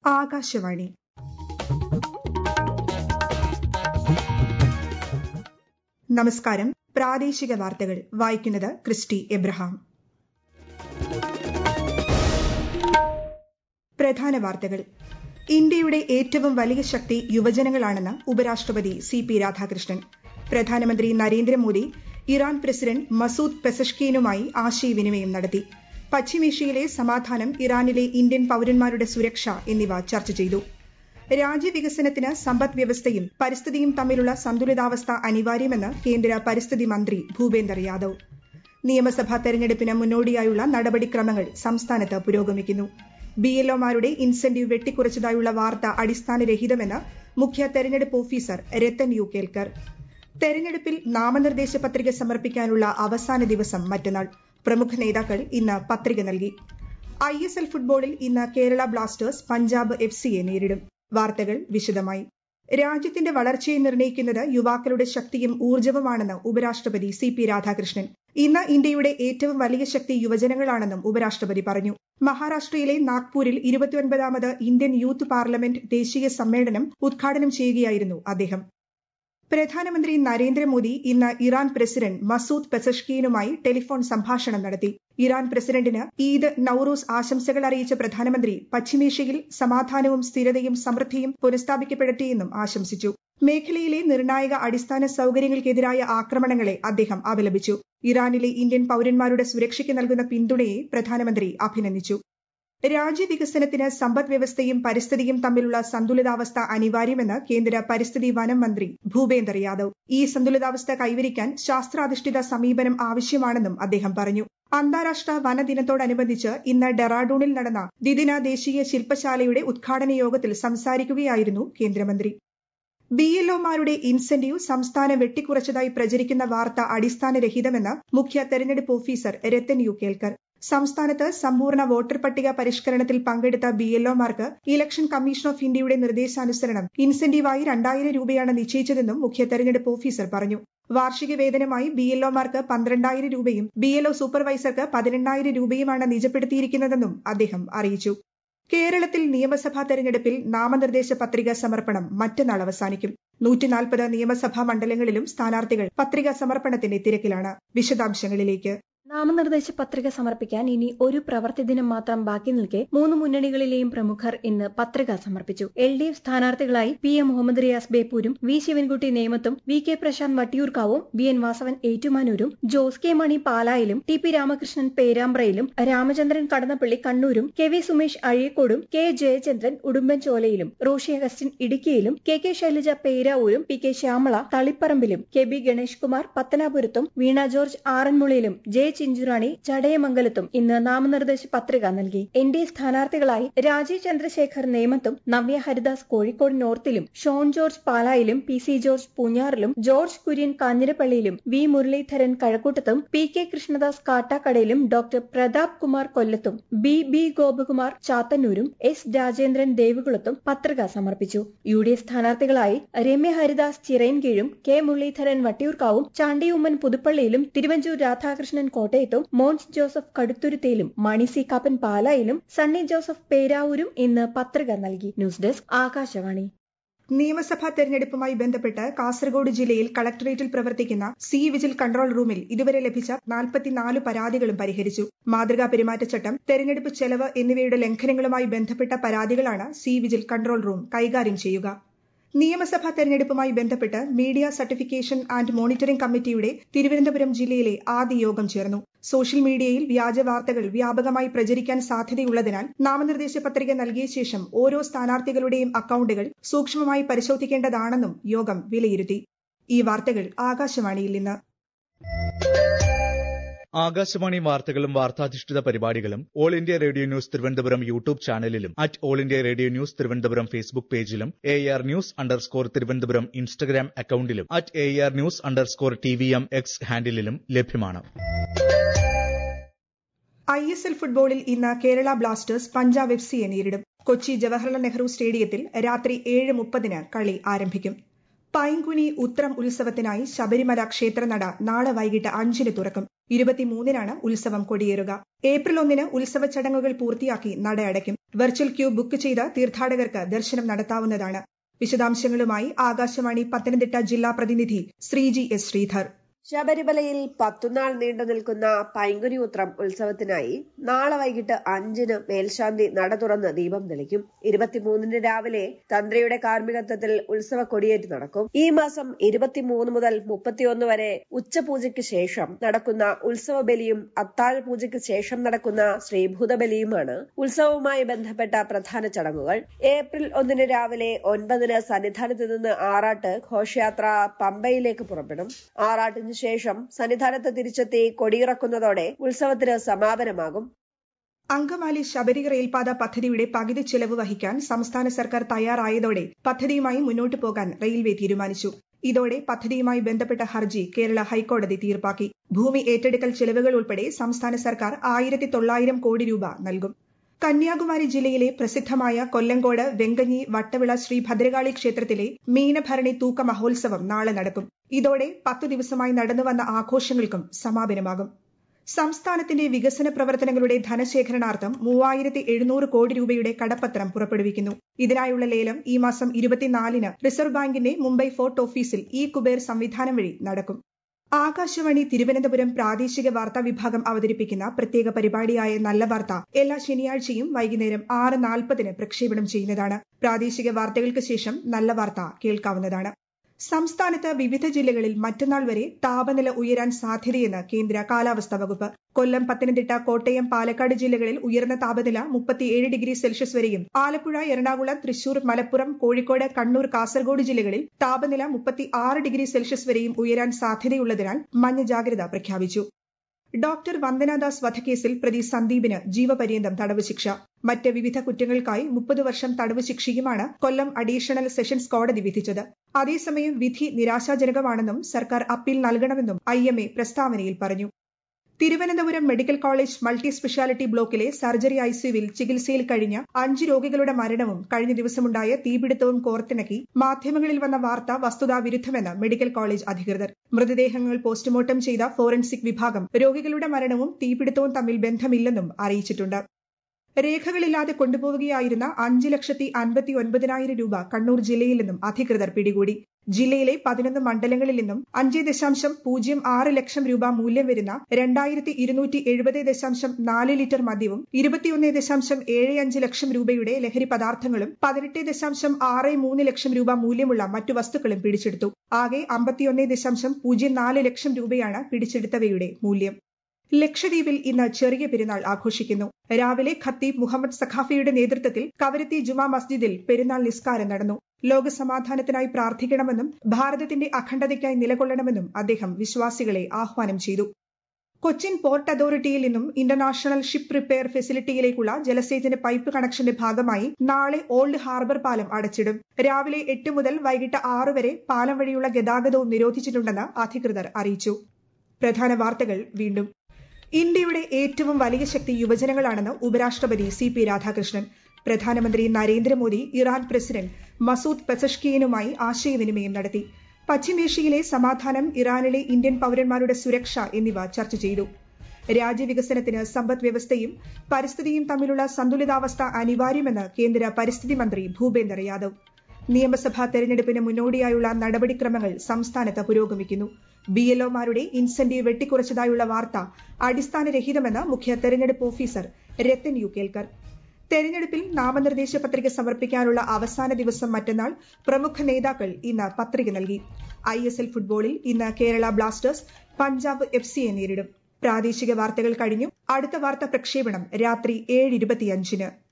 ആകാശവാണി നമസ്കാരം പ്രാദേശിക വാർത്തകൾ വായിക്കുന്നത് ക്രിസ്റ്റി എബ്രഹാം പ്രധാന വാർത്തകൾ ഇന്ത്യയുടെ ഏറ്റവും വലിയ ശക്തി യുവജനങ്ങളാണെന്ന് ഉപരാഷ്ട്രപതി സി പി രാധാകൃഷ്ണൻ പ്രധാനമന്ത്രി നരേന്ദ്രമോദി ഇറാൻ പ്രസിഡന്റ് മസൂദ് പെസഷ്കീനുമായി ആശയവിനിമയം നടത്തി പശ്ചിമേഷ്യയിലെ സമാധാനം ഇറാനിലെ ഇന്ത്യൻ പൌരന്മാരുടെ സുരക്ഷ എന്നിവ ചർച്ച ചെയ്തു രാജ്യവികസനത്തിന് സമ്പദ് വ്യവസ്ഥയും പരിസ്ഥിതിയും തമ്മിലുള്ള സന്തുലിതാവസ്ഥ അനിവാര്യമെന്ന് കേന്ദ്ര പരിസ്ഥിതി മന്ത്രി ഭൂപേന്ദർ യാദവ് നിയമസഭാ തെരഞ്ഞെടുപ്പിന് മുന്നോടിയായുള്ള നടപടിക്രമങ്ങൾ സംസ്ഥാനത്ത് പുരോഗമിക്കുന്നു ബിഎൽഒമാരുടെ ഇൻസെന്റീവ് വെട്ടിക്കുറച്ചതായുള്ള വാർത്ത അടിസ്ഥാനരഹിതമെന്ന് മുഖ്യ തെരഞ്ഞെടുപ്പ് ഓഫീസർ രത്തൻ യു കേൽക്കർ തെരഞ്ഞെടുപ്പിൽ നാമനിർദ്ദേശ പത്രിക സമർപ്പിക്കാനുള്ള അവസാന ദിവസം മറ്റന്നാൾ പ്രമുഖ നേതാക്കൾ ഇന്ന് പത്രിക നൽകി ഐ എസ് എൽ ഫുട്ബോളിൽ ഇന്ന് കേരള ബ്ലാസ്റ്റേഴ്സ് പഞ്ചാബ് എഫ് സിയെ നേരിടും വാർത്തകൾ വിശദമായി രാജ്യത്തിന്റെ വളർച്ചയെ നിർണ്ണയിക്കുന്നത് യുവാക്കളുടെ ശക്തിയും ഊർജ്ജവുമാണെന്ന് ഉപരാഷ്ട്രപതി സി പി രാധാകൃഷ്ണൻ ഇന്ന് ഇന്ത്യയുടെ ഏറ്റവും വലിയ ശക്തി യുവജനങ്ങളാണെന്നും ഉപരാഷ്ട്രപതി പറഞ്ഞു മഹാരാഷ്ട്രയിലെ നാഗ്പൂരിൽ ഇരുപത്തിയൊൻപതാമത് ഇന്ത്യൻ യൂത്ത് പാർലമെന്റ് ദേശീയ സമ്മേളനം ഉദ്ഘാടനം ചെയ്യുകയായിരുന്നു അദ്ദേഹം പ്രധാനമന്ത്രി നരേന്ദ്രമോദി ഇന്ന് ഇറാൻ പ്രസിഡന്റ് മസൂദ് പെസഷ്കീനുമായി ടെലിഫോൺ സംഭാഷണം നടത്തി ഇറാൻ പ്രസിഡന്റിന് ഈദ് നൌറൂസ് ആശംസകൾ അറിയിച്ച പ്രധാനമന്ത്രി പശ്ചിമേഷ്യയിൽ സമാധാനവും സ്ഥിരതയും സമൃദ്ധിയും പുനഃസ്ഥാപിക്കപ്പെടട്ടെയെന്നും ആശംസിച്ചു മേഖലയിലെ നിർണായക അടിസ്ഥാന സൌകര്യങ്ങൾക്കെതിരായ ആക്രമണങ്ങളെ അദ്ദേഹം അപലപിച്ചു ഇറാനിലെ ഇന്ത്യൻ പൌരന്മാരുടെ സുരക്ഷയ്ക്ക് നൽകുന്ന പിന്തുണയെ പ്രധാനമന്ത്രി അഭിനന്ദിച്ചു രാജ്യവികസനത്തിന് സമ്പദ് വ്യവസ്ഥയും പരിസ്ഥിതിയും തമ്മിലുള്ള സന്തുലിതാവസ്ഥ അനിവാര്യമെന്ന് കേന്ദ്ര പരിസ്ഥിതി വനം മന്ത്രി ഭൂപേന്ദർ യാദവ് ഈ സന്തുലിതാവസ്ഥ കൈവരിക്കാൻ ശാസ്ത്രാധിഷ്ഠിത സമീപനം ആവശ്യമാണെന്നും അദ്ദേഹം പറഞ്ഞു അന്താരാഷ്ട്ര വനദിനത്തോടനുബന്ധിച്ച് ഇന്ന് ഡെറാഡൂണിൽ നടന്ന ദ്വിദിന ദേശീയ ശില്പശാലയുടെ ഉദ്ഘാടന യോഗത്തിൽ സംസാരിക്കുകയായിരുന്നു കേന്ദ്രമന്ത്രി ബിഎൽഒമാരുടെ ഇൻസെന്റീവ് സംസ്ഥാനം വെട്ടിക്കുറച്ചതായി പ്രചരിക്കുന്ന വാർത്ത അടിസ്ഥാനരഹിതമെന്ന് മുഖ്യ തെരഞ്ഞെടുപ്പ് ഓഫീസർ രത്തൻ യു കേൽക്കർ സംസ്ഥാനത്ത് സമ്പൂർണ്ണ വോട്ടർ പട്ടിക പരിഷ്കരണത്തിൽ പങ്കെടുത്ത ബിഎൽഒമാർക്ക് ഇലക്ഷൻ കമ്മീഷൻ ഓഫ് ഇന്ത്യയുടെ നിർദ്ദേശാനുസരണം ഇൻസെന്റീവായി രണ്ടായിരം രൂപയാണ് നിശ്ചയിച്ചതെന്നും മുഖ്യ തെരഞ്ഞെടുപ്പ് ഓഫീസർ പറഞ്ഞു വാർഷിക വേതനമായി ബിഎൽഒമാർക്ക് പന്ത്രണ്ടായിരം രൂപയും ബിഎൽഒ സൂപ്പർവൈസർക്ക് പതിനെണ്ണായിരം രൂപയുമാണ് നിജപ്പെടുത്തിയിരിക്കുന്നതെന്നും അദ്ദേഹം അറിയിച്ചു കേരളത്തിൽ നിയമസഭാ തെരഞ്ഞെടുപ്പിൽ നാമനിർദ്ദേശ പത്രിക സമർപ്പണം മറ്റന്നാൾ അവസാനിക്കും നൂറ്റിനാൽപ്പത് നിയമസഭാ മണ്ഡലങ്ങളിലും സ്ഥാനാർത്ഥികൾ പത്രിക സമർപ്പണത്തിന്റെ തിരക്കിലാണ് വിശദാംശങ്ങളിലേക്ക് നാമനിർദ്ദേശ പത്രിക സമർപ്പിക്കാൻ ഇനി ഒരു പ്രവൃത്തി ദിനം മാത്രം ബാക്കി നിൽക്കെ മൂന്ന് മുന്നണികളിലെയും പ്രമുഖർ ഇന്ന് പത്രിക സമർപ്പിച്ചു എൽ ഡി എഫ് സ്ഥാനാർത്ഥികളായി പി എം മുഹമ്മദ് റിയാസ് ബേപ്പൂരും വി ശിവൻകുട്ടി നേമത്തും വി കെ പ്രശാന്ത് വട്ടിയൂർക്കാവും ബി എൻ വാസവൻ ഏറ്റുമാനൂരും ജോസ് കെ മണി പാലായിലും ടി പി രാമകൃഷ്ണൻ പേരാമ്പ്രയിലും രാമചന്ദ്രൻ കടന്നപ്പള്ളി കണ്ണൂരും കെ വി സുമേഷ് അഴീക്കോടും കെ ജയചന്ദ്രൻ ഉടുമ്പൻചോലയിലും റോഷി അഗസ്റ്റിൻ ഇടുക്കിയിലും കെ കെ ശൈലജ പേരാവൂരും പി കെ ശ്യാമള തളിപ്പറമ്പിലും കെ ബി ഗണേഷ് കുമാർ പത്തനാപുരത്തും വീണ ജോർജ് ആറന്മുളയിലും ജെ ചിഞ്ചുറാണി ചടയമംഗലത്തും ഇന്ന് നാമനിർദ്ദേശ പത്രിക നൽകി എൻ ഡി എ സ്ഥാനാർത്ഥികളായി രാജീവ് ചന്ദ്രശേഖർ നേമത്തും നവ്യ ഹരിദാസ് കോഴിക്കോട് നോർത്തിലും ഷോൺ ജോർജ് പാലായിലും പി സി ജോർജ് പൂഞ്ഞാറിലും ജോർജ് കുര്യൻ കാഞ്ഞിരപ്പള്ളിയിലും വി മുരളീധരൻ കഴക്കൂട്ടത്തും പി കെ കൃഷ്ണദാസ് കാട്ടാക്കടയിലും ഡോക്ടർ പ്രതാപ് കുമാർ കൊല്ലത്തും ബി ബി ഗോപകുമാർ ചാത്തന്നൂരും എസ് രാജേന്ദ്രൻ ദേവികുളത്തും പത്രിക സമർപ്പിച്ചു യു ഡി എഫ് സ്ഥാനാർത്ഥികളായി രമ്യ ഹരിദാസ് ചിറയൻകീഴും കെ മുരളീധരൻ വട്ടിയൂർക്കാവും ചാണ്ടിയുമ്മൻ പുതുപ്പള്ളിയിലും തിരുവഞ്ചൂർ രാധാകൃഷ്ണൻ കോട്ടയത്തും മോൻസ് ജോസഫ് കടുത്തുരുത്തിയിലും മണി സി കാപ്പൻ പാലായിലും സണ്ണി ജോസഫ് പേരാവൂരും ഇന്ന് പത്രിക നൽകി ന്യൂസ് ഡെസ്ക് ആകാശവാണി നിയമസഭാ തെരഞ്ഞെടുപ്പുമായി ബന്ധപ്പെട്ട് കാസർഗോഡ് ജില്ലയിൽ കളക്ടറേറ്റിൽ പ്രവർത്തിക്കുന്ന സി വിജിൽ കൺട്രോൾ റൂമിൽ ഇതുവരെ ലഭിച്ച നാൽപ്പത്തിനാല് പരാതികളും പരിഹരിച്ചു മാതൃകാ പെരുമാറ്റച്ചട്ടം തെരഞ്ഞെടുപ്പ് ചെലവ് എന്നിവയുടെ ലംഘനങ്ങളുമായി ബന്ധപ്പെട്ട പരാതികളാണ് സി വിജിൽ കൺട്രോൾ റൂം കൈകാര്യം ചെയ്യുക നിയമസഭാ തെരഞ്ഞെടുപ്പുമായി ബന്ധപ്പെട്ട് മീഡിയ സർട്ടിഫിക്കേഷൻ ആൻഡ് മോണിറ്ററിംഗ് കമ്മിറ്റിയുടെ തിരുവനന്തപുരം ജില്ലയിലെ ആദ്യ യോഗം ചേർന്നു സോഷ്യൽ മീഡിയയിൽ വ്യാജ വാർത്തകൾ വ്യാപകമായി പ്രചരിക്കാൻ സാധ്യതയുള്ളതിനാൽ നാമനിർദ്ദേശ പത്രിക നൽകിയ ശേഷം ഓരോ സ്ഥാനാർത്ഥികളുടെയും അക്കൌണ്ടുകൾ സൂക്ഷ്മമായി പരിശോധിക്കേണ്ടതാണെന്നും യോഗം വിലയിരുത്തി ഈ വാർത്തകൾ ആകാശവാണിയിൽ നിന്ന് ആകാശവാണി വാർത്തകളും വാർത്താധിഷ്ഠിത പരിപാടികളും all India radio news Thiruvananthapuram YouTube ചാനലിലും at all India radio news Thiruvananthapuram Facebook പേജിലും A R news underscore Thiruvananthapuram Instagram അക്കൌണ്ടിലും at A R news underscore T V M X ഹാൻഡിലും ലഭ്യമാണ് ഐ എസ് എൽ ഫുട്ബോളിൽ ഇന്ന് കേരള ബ്ലാസ്റ്റേഴ്സ് പഞ്ചാബ് എഫ് സിയെ നേരിടും കൊച്ചി ജവഹർലാൽ നെഹ്റു സ്റ്റേഡിയത്തിൽ രാത്രി ഏഴ് മുപ്പതിന് കളി ആരംഭിക്കും പൈങ്കുനി ഉത്രം ഉത്സവത്തിനായി ശബരിമല ക്ഷേത്രനട നാളെ വൈകിട്ട് അഞ്ചിന് തുറക്കും ഇരുപത്തിമൂന്നിനാണ് ഉത്സവം കൊടിയേറുക ഏപ്രിൽ ഒന്നിന് ഉത്സവ ചടങ്ങുകൾ പൂർത്തിയാക്കി നട അടയ്ക്കും വെർച്വൽ ക്യൂ ബുക്ക് ചെയ്ത് തീർത്ഥാടകർക്ക് ദർശനം നടത്താവുന്നതാണ് വിശദാംശങ്ങളുമായി ആകാശവാണി പത്തനംതിട്ട ജില്ലാ പ്രതിനിധി ശ്രീജി എസ് ശ്രീധർ ശബരിമലയിൽ പത്തുനാൾ നീണ്ടു നിൽക്കുന്ന പൈങ്കുനി ഉത്രം ഉത്സവത്തിനായി നാളെ വൈകിട്ട് അഞ്ചിന് മേൽശാന്തി നട തുറന്ന് ദീപം തെളിക്കും ഇരുപത്തിമൂന്നിന് രാവിലെ തന്ത്രിയുടെ കാർമ്മികത്വത്തിൽ ഉത്സവ കൊടിയേറ്റ് നടക്കും ഈ മാസം ഇരുപത്തിമൂന്ന് മുതൽ മുപ്പത്തിയൊന്ന് വരെ ഉച്ചപൂജയ്ക്ക് ശേഷം നടക്കുന്ന ഉത്സവ ബലിയും അത്താഴ പൂജയ്ക്ക് ശേഷം നടക്കുന്ന ശ്രീഭൂത ബലിയുമാണ് ഉത്സവവുമായി ബന്ധപ്പെട്ട പ്രധാന ചടങ്ങുകൾ ഏപ്രിൽ ഒന്നിന് രാവിലെ ഒൻപതിന് സന്നിധാനത്ത് നിന്ന് ആറാട്ട് ഘോഷയാത്ര പമ്പയിലേക്ക് പുറപ്പെടും ആറാട്ടിന് ശേഷം സന്നിധാനത്ത് തിരിച്ചെത്തി കൊടിയിറക്കുന്നതോടെ ഉത്സവത്തിന് സമാപനമാകും അങ്കമാലി ശബരി റെയിൽപാത പദ്ധതിയുടെ പകുതി ചെലവ് വഹിക്കാൻ സംസ്ഥാന സർക്കാർ തയ്യാറായതോടെ പദ്ധതിയുമായി മുന്നോട്ടു പോകാൻ റെയിൽവേ തീരുമാനിച്ചു ഇതോടെ പദ്ധതിയുമായി ബന്ധപ്പെട്ട ഹർജി കേരള ഹൈക്കോടതി തീർപ്പാക്കി ഭൂമി ഏറ്റെടുക്കൽ ചെലവുകൾ ഉൾപ്പെടെ സംസ്ഥാന സർക്കാർ ആയിരത്തി തൊള്ളായിരം കോടി രൂപ നൽകും കന്യാകുമാരി ജില്ലയിലെ പ്രസിദ്ധമായ കൊല്ലങ്കോട് വെങ്കഞ്ഞി വട്ടവിള ശ്രീ ഭദ്രകാളി ക്ഷേത്രത്തിലെ മീനഭരണി തൂക്ക മഹോത്സവം നാളെ നടക്കും ഇതോടെ പത്തു ദിവസമായി നടന്നുവന്ന ആഘോഷങ്ങൾക്കും സമാപനമാകും സംസ്ഥാനത്തിന്റെ വികസന പ്രവർത്തനങ്ങളുടെ ധനശേഖരണാർത്ഥം മൂവായിരത്തി എഴുന്നൂറ് കോടി രൂപയുടെ കടപ്പത്രം പുറപ്പെടുവിക്കുന്നു ഇതിനായുള്ള ലേലം ഈ മാസം ഇരുപത്തിനാലിന് റിസർവ് ബാങ്കിന്റെ മുംബൈ ഫോർട്ട് ഓഫീസിൽ ഇ കുബേർ സംവിധാനം വഴി നടക്കും ആകാശവാണി തിരുവനന്തപുരം പ്രാദേശിക വാർത്താ വിഭാഗം അവതരിപ്പിക്കുന്ന പ്രത്യേക പരിപാടിയായ നല്ല വാർത്ത എല്ലാ ശനിയാഴ്ചയും വൈകുന്നേരം ആറ് നാൽപ്പതിന് പ്രക്ഷേപണം ചെയ്യുന്നതാണ് പ്രാദേശിക വാർത്തകൾക്ക് ശേഷം നല്ല വാർത്ത കേൾക്കാവുന്നതാണ് സംസ്ഥാനത്ത് വിവിധ ജില്ലകളിൽ മറ്റന്നാൾ വരെ താപനില ഉയരാൻ സാധ്യതയെന്ന് കേന്ദ്ര കാലാവസ്ഥാ വകുപ്പ് കൊല്ലം പത്തനംതിട്ട കോട്ടയം പാലക്കാട് ജില്ലകളിൽ ഉയർന്ന താപനില മുപ്പത്തിയേഴ് ഡിഗ്രി സെൽഷ്യസ് വരെയും ആലപ്പുഴ എറണാകുളം തൃശൂർ മലപ്പുറം കോഴിക്കോട് കണ്ണൂർ കാസർഗോഡ് ജില്ലകളിൽ താപനില മുപ്പത്തി ആറ് ഡിഗ്രി സെൽഷ്യസ് വരെയും ഉയരാൻ സാധ്യതയുള്ളതിനാൽ മഞ്ഞ ജാഗ്രത പ്രഖ്യാപിച്ചു ഡോക്ടർ വന്ദനാദാസ് വധക്കേസിൽ പ്രതി സന്ദീപിന് ജീവപര്യന്തം തടവ് ശിക്ഷ മറ്റ് വിവിധ കുറ്റങ്ങൾക്കായി മുപ്പത് വർഷം തടവ് ശിക്ഷയുമാണ് കൊല്ലം അഡീഷണൽ സെഷൻസ് കോടതി വിധിച്ചത് അതേസമയം വിധി നിരാശാജനകമാണെന്നും സർക്കാർ അപ്പീൽ നൽകണമെന്നും ഐ പ്രസ്താവനയിൽ പറഞ്ഞു Thiruvananthapuram medical college multi speciality ബ്ലോക്കിലെ സർജറി ഐസിയുവിൽ ചികിത്സയിൽ കഴിഞ്ഞ അഞ്ച് രോഗികളുടെ മരണവും കഴിഞ്ഞ ദിവസമുണ്ടായ തീപിടുത്തവും കോർത്തിണക്കി മാധ്യമങ്ങളിൽ വന്ന വാർത്ത വസ്തുതാവിരുദ്ധമെന്ന് മെഡിക്കൽ കോളേജ് അധികൃതർ മൃതദേഹങ്ങൾ പോസ്റ്റ്മോർട്ടം ചെയ്ത ഫോറൻസിക് വിഭാഗം രോഗികളുടെ മരണവും തീപിടുത്തവും തമ്മിൽ ബന്ധമില്ലെന്നും അറിയിച്ചിട്ടുണ്ട് രേഖകളില്ലാതെ കൊണ്ടുപോവുകയായിരുന്ന അഞ്ച് ലക്ഷത്തി അൻപത്തി ഒൻപതിനായിരം രൂപ കണ്ണൂർ ജില്ലയിൽ നിന്നും അധികൃതർ പിടികൂടി ജില്ലയിലെ പതിനൊന്ന് മണ്ഡലങ്ങളിൽ നിന്നും അഞ്ച് ദശാംശം പൂജ്യം ആറ് ലക്ഷം രൂപ മൂല്യം വരുന്ന രണ്ടായിരത്തി ഇരുന്നൂറ്റി എഴുപത് ദശാംശം നാല് ലിറ്റർ മദ്യവും ഇരുപത്തിയൊന്ന് ദശാംശം ഏഴ് അഞ്ച് ലക്ഷം രൂപയുടെ ലഹരി പദാർത്ഥങ്ങളും പതിനെട്ട് ദശാംശം ആറ് മൂന്ന് ലക്ഷം രൂപ മൂല്യമുള്ള മറ്റു വസ്തുക്കളും പിടിച്ചെടുത്തു ആകെ അമ്പത്തിയൊന്ന് ദശാംശം പൂജ്യം നാല് ലക്ഷം രൂപയാണ് പിടിച്ചെടുത്തവയുടെ മൂല്യം ലക്ഷദ്വീപിൽ ഇന്ന് ചെറിയ പെരുന്നാൾ ആഘോഷിക്കുന്നു രാവിലെ ഖത്തീബ് മുഹമ്മദ് സഖാഫിയുടെ നേതൃത്വത്തിൽ കവരത്തി ജുമാ മസ്ജിദിൽ പെരുന്നാൾ നിസ്കാരം നടന്നു ലോകസമാധാനത്തിനായി പ്രാർത്ഥിക്കണമെന്നും ഭാരതത്തിന്റെ അഖണ്ഡതയ്ക്കായി നിലകൊള്ളണമെന്നും അദ്ദേഹം വിശ്വാസികളെ ആഹ്വാനം ചെയ്തു കൊച്ചിൻ പോർട്ട് അതോറിറ്റിയിൽ നിന്നും ഇന്റർനാഷണൽ ഷിപ്പ് റിപ്പയർ ഫെസിലിറ്റിയിലേക്കുള്ള ജലസേചന പൈപ്പ് കണക്ഷന്റെ ഭാഗമായി നാളെ ഓൾഡ് ഹാർബർ പാലം അടച്ചിടും രാവിലെ എട്ട് മുതൽ വൈകിട്ട് ആറ് വരെ പാലം വഴിയുള്ള ഗതാഗതവും നിരോധിച്ചിട്ടുണ്ടെന്ന് അധികൃതർ അറിയിച്ചു പ്രധാന വാർത്തകൾ വീണ്ടും ഇന്ത്യയുടെ ഏറ്റവും വലിയ ശക്തി യുവജനങ്ങളാണെന്ന് ഉപരാഷ്ട്രപതി സി പി രാധാകൃഷ്ണൻ പ്രധാനമന്ത്രി നരേന്ദ്രമോദി ഇറാൻ പ്രസിഡന്റ് മസൂദ് പെസഷ്കിയനുമായി ആശയവിനിമയം നടത്തി പശ്ചിമേഷ്യയിലെ സമാധാനം ഇറാനിലെ ഇന്ത്യൻ പൌരന്മാരുടെ സുരക്ഷ എന്നിവ ചർച്ച ചെയ്തു രാജ്യവികസനത്തിന് സമ്പദ് വ്യവസ്ഥയും പരിസ്ഥിതിയും തമ്മിലുള്ള സന്തുലിതാവസ്ഥ അനിവാര്യമെന്ന് കേന്ദ്ര പരിസ്ഥിതി മന്ത്രി ഭൂപേന്ദർ യാദവ് നിയമസഭാ തെരഞ്ഞെടുപ്പിന് മുന്നോടിയായുള്ള നടപടിക്രമങ്ങൾ സംസ്ഥാനത്ത് പുരോഗമിക്കുന്നു ബി എൽഒമാരുടെ ഇൻസെന്റീവ് വെട്ടിക്കുറച്ചതായുള്ള വാർത്ത അടിസ്ഥാനരഹിതമെന്ന് മുഖ്യ തെരഞ്ഞെടുപ്പ് ഓഫീസർ രത്തൻ യു കേൽക്കർ തെരഞ്ഞെടുപ്പിൽ നാമനിർദ്ദേശ പത്രിക സമർപ്പിക്കാനുള്ള അവസാന ദിവസം മറ്റന്നാൾ പ്രമുഖ നേതാക്കൾ ഇന്ന് പത്രിക നൽകി ഐ എസ് എൽ ഫുട്ബോളിൽ ഇന്ന് കേരള ബ്ലാസ്റ്റേഴ്സ് പഞ്ചാബ് എഫ് സിയെ നേരിടും പ്രാദേശിക വാർത്തകൾ കഴിഞ്ഞു അടുത്ത വാർത്താ പ്രക്ഷേപണം രാത്രി ഏഴ് ഇരുപത്തിയഞ്ചിന്